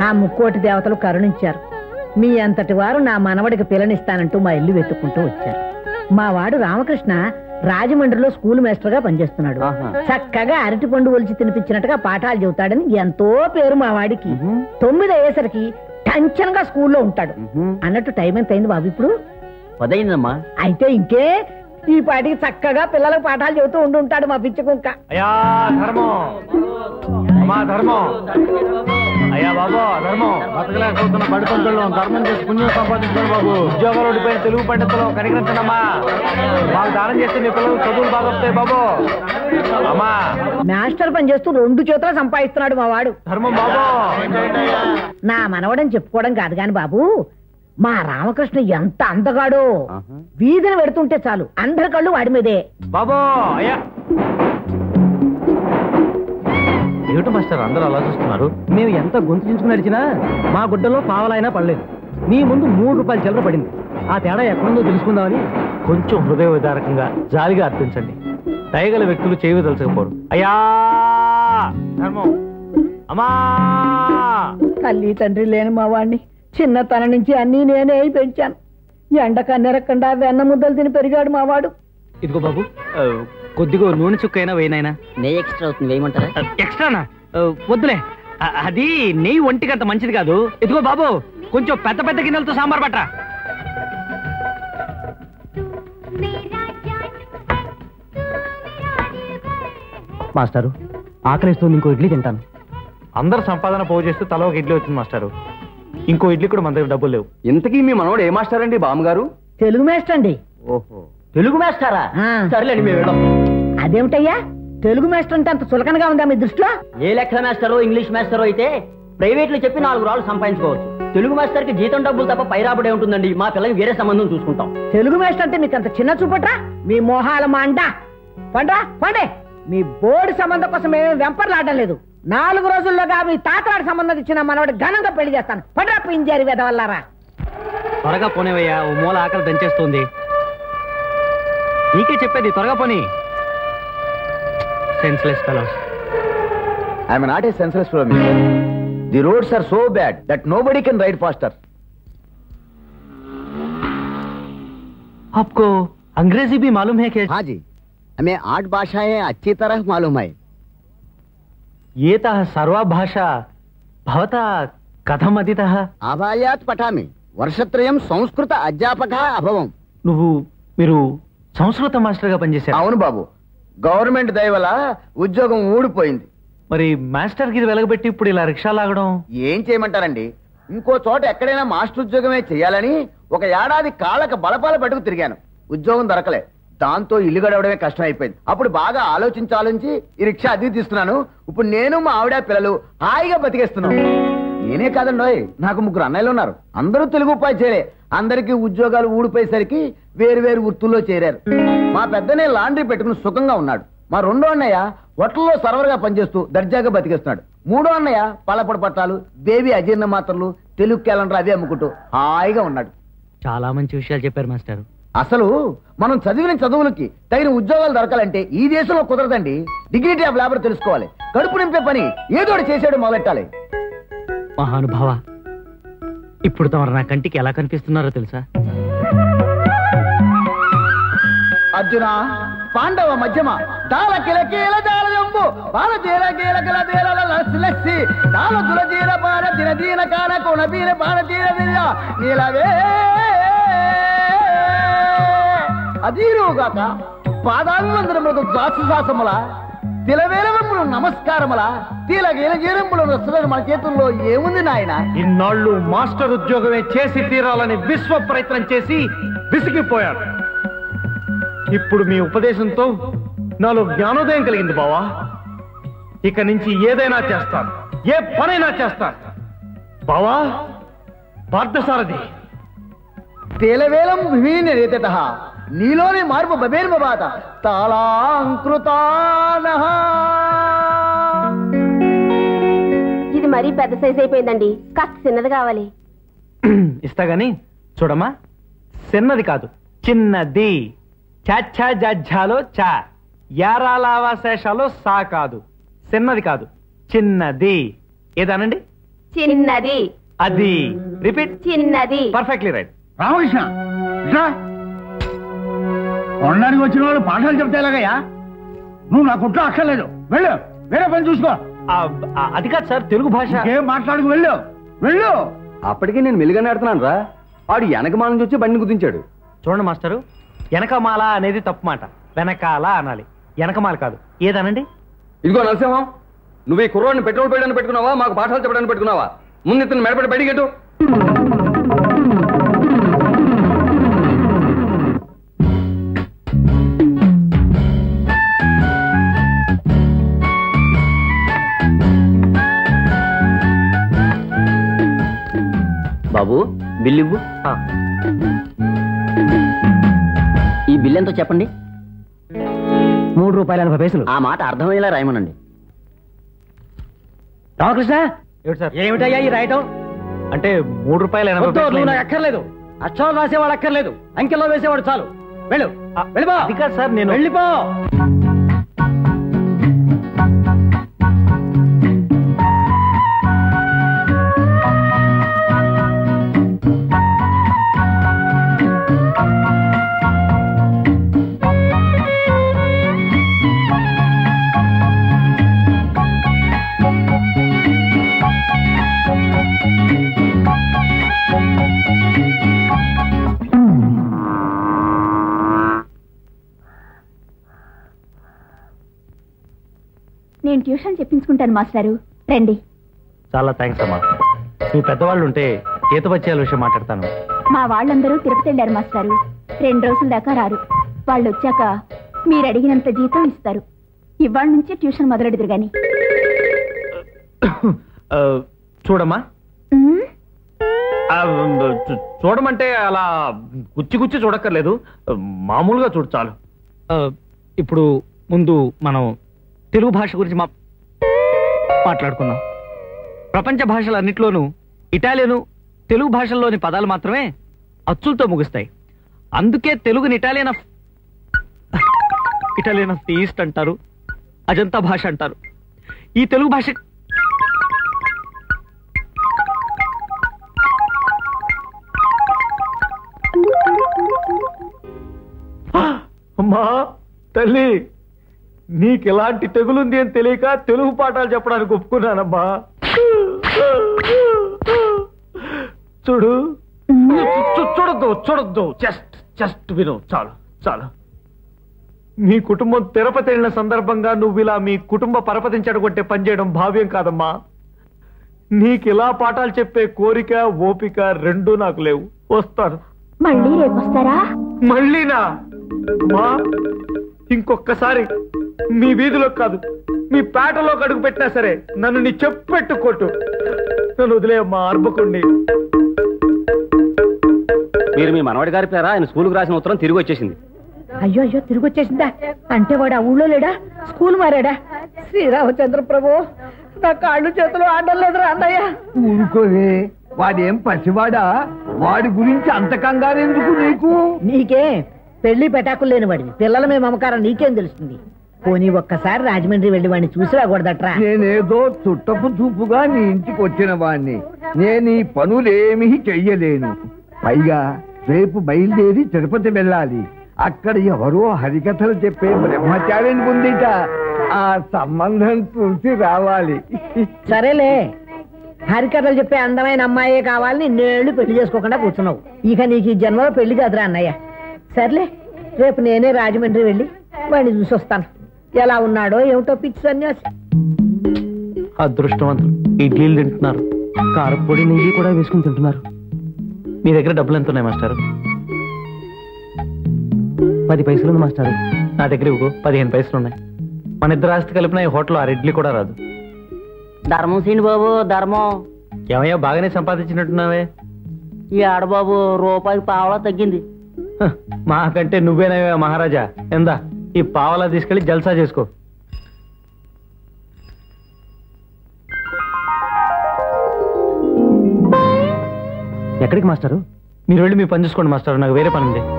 ఆ ముక్కోటి దేవతలు కరుణించారు మీ అంతటి వారు నా మనవడికి పిల్లనిస్తానంటూ మా ఇల్లు వెతుక్కుంటూ వచ్చారు మా వాడు రామకృష్ణ రాజమండ్రిలో స్కూల్ మాస్టర్ గా పనిచేస్తున్నాడు ఆహా. చక్కగా అరటి పండు ఒలిచి తినిపించినట్టుగా పాఠాలు చెబుతాడని ఎంతో పేరు మా వాడికి తొమ్మిది అయ్యేసరికి టంచనగా స్కూల్లో ఉంటాడు అన్నట్టు టైం ఎంత అయింది బాబు ఇప్పుడు పదైందమ్మా అయితే ఇంకే ఈ పాటికి చక్కగా పిల్లలకు పాఠాలు చెబుతూ ఉండి ఉంటాడు మా పిచ్చి కుక్క అయ్యా ధర్మం అమ్మా ధర్మం అయ్యా బాబు ధర్మం బతకలేకపోతున్న బడి పంటల్లో ధర్మం చేసి పుణ్యం సంపాదించుకోండి బాబు ఉద్యోగాలు ఓడిపోయిన తెలుగు పండితులు కనికరించండమ్మా మాకు దానం చేస్తే మీ పిల్లలు చదువులు బాగా వస్తాయి బాబు అమ్మా మాస్టర్ పని చేస్తూ రెండు చేతులు సంపాదిస్తున్నాడు మా వాడు ధర్మం బాబు నా మనవడని చెప్పుకోవడం కాదు గాని బాబు మా రామకృష్ణ ఎంత అందగాడో వీధిని పెడుతుంటే చాలు అందరి కళ్ళు వాడి మీదే బాబు అయ్యా ఏమిటి మాస్టర్ అందరూ అలా చూస్తున్నారు మేము ఎంత గొంతు చించుకుని నడిచినా మా గుడ్డలో పావలైనా పడలేదు మీ ముందు మూడు రూపాయల చిల్లర పడింది ఆ తేడా ఎక్కడుందో తెలుసుకుందామని కొంచెం హృదయ విదారకంగా జాలిగా అర్థించండి దయగల వ్యక్తులు చేయవి తలచకపోరు అయ్యా ధర్మం అమ్మా తల్లి తండ్రి లేని మా వాడిని చిన్నతనం నుంచి అన్నీ నేనే అయి పెంచాను ఎండ కన్నెరకుండా వెన్న ముద్దలు తిని పెరిగాడు మా వాడు ఇదిగో బాబు ఆ, కొద్దిగా నూనె చుక్క అయినా వేయనైనా నెయ్యి ఎక్స్ట్రా అవుతుంది వేయమంటారా ఎక్స్ట్రానా ఆ, వద్దులే ఆ, అది నెయ్యి ఒంటికి అంత మంచిది కాదు ఇదిగో బాబు కొంచెం పెద్ద పెద్ద గిన్నెలతో సాంబార్ పట్ట మాస్టారు ఆకలిస్తుంది ఇంకో ఇడ్లీ తింటాను అందరు సంపాదన పోగు చేస్తే తల ఒక ఇడ్లీ వచ్చింది మాస్టారు ఇంకో ఇడ్లీ కూడా మన దగ్గర డబ్బులు లేవు ఇంతకీ మీ మనవడు ఏ మాస్టర్ అండి బామ్మగారు తెలుగు మేస్టర్ అండి ఓహో తెలుగు మాస్టారా ఆ. సర్లేండి మేము వెళ్ళాం అదేమిటయ్యా తెలుగు మేస్టర్ అంటే అంత చులకనగా ఉందా మీ దృష్టిలో ఏ లెక్కల మాస్టరో ఇంగ్లీష్ మాస్టరో అయితే ప్రైవేట్ లో చెప్పి నాలుగు రాళ్ళు సంపాదించుకోవచ్చు తెలుగు మాస్టర్ కి జీతం డబ్బులు తప్ప పై రాబడే ఉంటుందండి మా పిల్లకి వేరే సంబంధం చూసుకుంటాం తెలుగు మేస్టర్ అంటే మీకు అంత చిన్న చూపట్రా మీ మోహాల మాండ పండ్రా పండే మీ బోర్డు సంబంధం కోసం మేము వెంపర్లాడడం లేదు నాలుగు రోజుల్లోగా మీ తాతవాడి సంబంధం ఇచ్చిన మనవాడి ఘనంగా పెళ్లి చేస్తాను పండ్రా పింజారి వెదవల్లారా త్వరగా పోనేవయ్యా ఓ మూల ఆకలి దంచేస్తుంది నీకే చెప్పేది త్వరగా పోనీ senseless fellows I'm not a senses flow the roads are so bad that nobody can ride faster आपको अंग्रेजी भी मालूम है क्या हाँ जी हमें आठ भाषाएं अच्छी तरह मालूम है एतः सर्वा भाषा भवता कथम् अधीतः आभायात् पठामि వర్షత్రయం సంస్కృత అధ్యాపక అభవం నువ్వు మీరు సంస్కృత మాస్టర్ గా పనిచేశారు అవును బాబు గవర్నమెంట్ దయ వల్ల ఉద్యోగం ఊడిపోయింది మరి మాస్టర్ కి ఇది వెలగబెట్టి ఇప్పుడు ఇలా రిక్షా లాగడం ఏం చేయమంటారండి ఇంకో చోట ఎక్కడైనా మాస్టర్ ఉద్యోగమే చేయాలని ఒక ఏడాది కాళ్ళక బలపాల పట్టుకు తిరిగాను ఉద్యోగం దొరకలే దాంతో ఇల్లు గడవడమే కష్టం అయిపోయింది అప్పుడు బాగా ఆలోచించి ఆలోచించి ఈ రిక్షా అద్దెకి తీస్తున్నాను ఇప్పుడు నేను మా ఆవిడ పిల్లలు హాయిగా బతికేస్తున్నాం నేనే కాదండోయ్ నాకు ముగ్గురు అన్నయ్యలు ఉన్నారు అందరూ తెలుగు ఉపాధ్యాయులే అందరికీ ఉద్యోగాలు ఊడిపోయేసరికి వేరు వేరు వృత్తుల్లో చేరారు మా పెద్దనే లాండ్రీ పెట్టుకుని సుఖంగా ఉన్నాడు మా రెండో అన్నయ్య హోటల్లో సర్వర్గా పనిచేస్తూ దర్జాగా బతికేస్తున్నాడు మూడో అన్నయ్య పాలపొడి పట్టాలు బేబీ అజీర్ణ మాత్రలు తెలుగు క్యాలెండర్ అవి అమ్ముకుంటూ హాయిగా ఉన్నాడు చాలా మంచి విషయాలు చెప్పారు మాస్టర్ అసలు మనం చదివిన చదువులకి తగిన ఉద్యోగాలు దొరకాలంటే ఈ దేశంలో కుదరదండి డిగ్నిటీ ఆఫ్ లేబర్ తెలుసుకోవాలి కడుపు నింపే పని ఏదో ఒకటి చేసేయడం మొదలెట్టాలి మహానుభావ ఇప్పుడు తమరు నా కంటికి ఎలా కనిపిస్తున్నారో తెలుసా అర్జున పాండవ మధ్యమ తాళ కిల కీల జాలజంబు బాల తీర కీల కిల తీరల లస్సి లస్సి తాళ తుల తీర పార దిన దీన కాన కొన బీర బాణ తీర దిల్ల నీలవే అదీరుగాక పాదాభివందనములకు దాసుశాసముల తిలవేలవములు నమస్కారముల తీల గీల గీరంబులు వస్తున్నది మన చేతుల్లో ఏముంది నాయన ఇన్నాళ్ళు మాస్టర్ ఉద్యోగమే చేసి తీరాలని విశ్వ ప్రయత్నం చేసి విసిగిపోయాడు ఇప్పుడు మీ ఉపదేశంతో నాలో జ్ఞానోదయం కలిగింది బావా ఇక నుంచి ఏదైనా చేస్తాను ఏ పనైనా చేస్తాను బావా పార్థసారథి తేలవేలం విహీన రేతట నీలోని మార్పు బబేర్మ బాత తాళాంకృతానః ఇది మరీ పెద్ద సైజ్ అయిపోయిందండి కాస్త చిన్నది కావాలి ఇస్తా గాని చూడమ్మా చిన్నది కాదు చిన్నది చాచా జజ్జాలో చా యారాలావాశేషాలో సా కాదు చిన్నది కాదు చిన్నది ఏదానండి చిన్నది అది రిపీట్ చిన్నది పర్ఫెక్ట్లీ రైట్ రామకృష్ణ ఇట్లా కొనడానికి వచ్చిన వాళ్ళు పాఠాలు చెప్తే ఎలాగయ్యా నువ్వు నా కుట్ర అక్కర్లేదు వెళ్ళు వేరే పని చూసుకో అది కాదు సార్ తెలుగు భాష ఏం మాట్లాడుకు వెళ్ళు వెళ్ళు అప్పటికే నేను మెలుగానే ఆడుతున్నాను రా వాడు వెనక మాల నుంచి వచ్చి బండిని కుదించాడు చూడండి మాస్టరు వెనకమాల అనేది తప్పు మాట వెనకాల అనాలి వెనకమాల కాదు ఏదనండి ఇదిగో నరసింహం నువ్వు ఈ కుర్రోడిని పెట్రోల్ పోయడానికి పెట్టుకున్నావా మాకు పాఠాలు చెప్పడానికి పెట్టుకున్నావా ముందు ఇతను మెడపడి బయటికి ఎట్టు బాబు బిల్ ఇవ్వు ఆ, ఈ బిల్ ఎంతో చెప్పండి మూడు రూపాయల ఎనభై పైసలు ఆ మాట అర్థమయ్యేలా రాయమనండి రామకృష్ణ ఏమిటి సార్ ఏమిటయ్యా ఈ రాయటం అంటే మూడు రూపాయలు ఎనభై వద్దు, పైసలు నువ్వు నాకు అయింది. అక్కర్లేదు అక్షరాలు రాసేవాడు అక్కర్లేదు అంకెల్లో వేసేవాడు చాలు వెళ్ళు ఆ, వెళ్ళిపో అది కాదు సార్ నేను వెళ్ళిపో నేను ట్యూషన్ చెప్పించుకుంటాను మాస్టారు రండి చాలా థ్యాంక్స్ అమ్మా మీ పెద్దవాళ్ళు ఉంటే జీతబత్యాల విషయం మాట్లాడతాను మా వాళ్ళందరూ తిరుపతి వెళ్ళారు మాస్టారు రెండు రోజుల దాకా రారు వాళ్ళు వచ్చాక మీరు అడిగినంత జీతం ఇస్తారు ఇవాళ నుంచి ట్యూషన్ మొదలెడదురు గాని ఆ, చూడమ్మా ఉమ్, ఆ, చూ- చూడమంటే అలా గుచ్చి గుచ్చి చూడక్కర్లేదు మామూలుగా చూడు చాలు ఆ, ఇప్పుడు ముందు మనం తెలుగు భాష గురించి మా మాట్లాడుకుందాం ప్రపంచ భాషలన్నిట్లోనూ ఇటాలియను తెలుగు భాషల్లోని పదాలు మాత్రమే అచ్చులతో ముగుస్తాయి అందుకే తెలుగుని Italian of Italian of the East అంటారు అజంతా భాష అంటారు ఈ తెలుగు భాష అమ్మా తల్లి నీకు ఎలాంటి తెగులుంది అని తెలియక తెలుగు పాఠాలు చెప్పడానికి ఒప్పుకున్నానమ్మా చూడు చూ- చూడొద్దు చూడొద్దు జస్ట్ జస్ట్ విను చాలు చాలు మీ కుటుంబం తిరుపతి వెళ్ళిన సందర్భంగా నువ్వు ఇలా మీ కుటుంబ పరపతిని చెడగొట్టే పని చేయడం భావ్యం కాదమ్మా నీకు ఇలా పాఠాలు చెప్పే కోరిక ఓపిక రెండూ నాకు లేవు వస్తాను మళ్ళీ రేపు వస్తారా మళ్ళీనా అమ్మా ఇంకొక్కసారి మీ వీధిలో కాదు మీ పేటలో అడుగు పెట్టినా సరే నన్ను నీ చెప్పెట్టు కొట్టు నన్ను వదిలేయమ్మా అర్భకుండి మీరు మీ మనవడి గారి పేర ఆయన స్కూల్కి రాసిన ఉత్తరం తిరిగి వచ్చేసింది అయ్యో అయ్యో తిరిగి వచ్చేసిందా అంటే వాడు ఆ ఊళ్ళో లేడా స్కూల్ మారాడా శ్రీరామచంద్ర ప్రభు నా కాళ్ళు చేతులు ఆడడం లేదురా అన్నయ్య ఊరుకోవే వాడేం పసివాడా వాడి గురించి అంత కంగారు ఎందుకు నీకు నీకే పెళ్లి పెటాకులు లేని వాడివి పిల్లల మీద మమకారం నీకేం తెలుస్తుంది పోనీ ఒక్కసారి రాజమండ్రి వెళ్ళి వాడిని చూసి రాకూడదట్రా నేనేదో చుట్టపు చూపుగా నీ ఇంటికి వచ్చిన వాణ్ణి నేను ఈ పనులేమీ చెయ్యలేను పైగా రేపు బయలుదేరి తిరుపతి వెళ్ళాలి అక్కడ ఎవరో హరికథలు చెప్పే బ్రహ్మచారిని ఉందిట ఆ సంబంధం చూసి రావాలి సరేలే హరికథలు చెప్పే అందమైన అమ్మాయే కావాలని నేళ్ళు పెళ్లి చేసుకోకుండా కూర్చున్నావు ఇక నీకు ఈ జన్మలో పెళ్లి కాదురా అన్నయ్య సర్లే రేపు నేనే రాజమండ్రి వెళ్ళి వాడిని చూసి వస్తాను ఎలా ఉన్నాడో ఏమిటో పిచ్చి సన్యాసి అదృష్టవంతులు ఇడ్లీలు తింటున్నారు కారపొడి నెయ్యి కూడా వేసుకుని తింటున్నారు మీ దగ్గర డబ్బులు ఎంత ఉన్నాయి మాస్టర్ పది పైసలు ఉంది మాస్టర్ నా దగ్గర ఇవ్వు పదిహేను పైసలు ఉన్నాయి మన ఇద్దరు ఆస్తి కలిపిన ఈ హోటల్ ఆరు ఇడ్లీ కూడా రాదు ధర్మం సీని బాబు ధర్మం ఏమయ్యా బాగానే సంపాదించినట్టున్నావే ఈ ఆడబాబు రూపాయికి పావలా తగ్గింది హ, మాకంటే నువ్వేనవే మహారాజా ఎందా ఈ పావలా తీసుకెళ్లి జల్సా చేసుకో ఎక్కడికి మాస్టారు మీరు వెళ్ళి మీ పని చూసుకోండి మాస్టర్ నాకు వేరే పని ఉంది